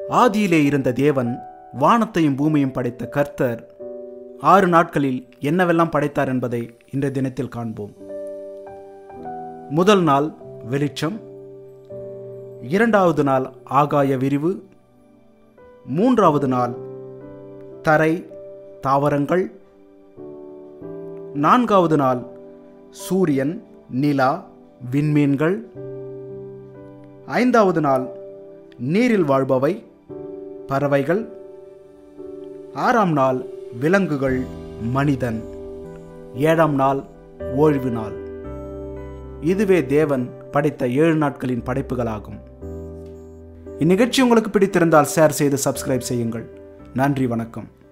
ஆதியிலே இருந்த தேவன் வானத்தையும் பூமியும் படைத்த கர்த்தர் ஆறு நாட்களில் என்னவெல்லாம் படைத்தார் என்பதை இன்றைய தினத்தில் காண்போம் முதல் நாள் வெளிச்சம் இரண்டாவது நாள் ஆகாய விரிவு மூன்றாவது நாள் தரை தாவரங்கள் நான்காவது நாள் சூரியன் நிலா விண்மீன்கள் ஐந்தாவது நாள் நீரில் வாழ்பவை பறவைகள் ஆறாம் நாள் விலங்குகள் மனிதன் ஏழாம் நாள் ஓய்வு நாள் இதுவே தேவன் படைத்த ஏழு நாட்களின் படைப்புகளாகும் இந்நிகழ்ச்சி உங்களுக்கு பிடித்திருந்தால் ஷேர் செய்து சப்ஸ்கிரைப் செய்யுங்கள் நன்றி வணக்கம்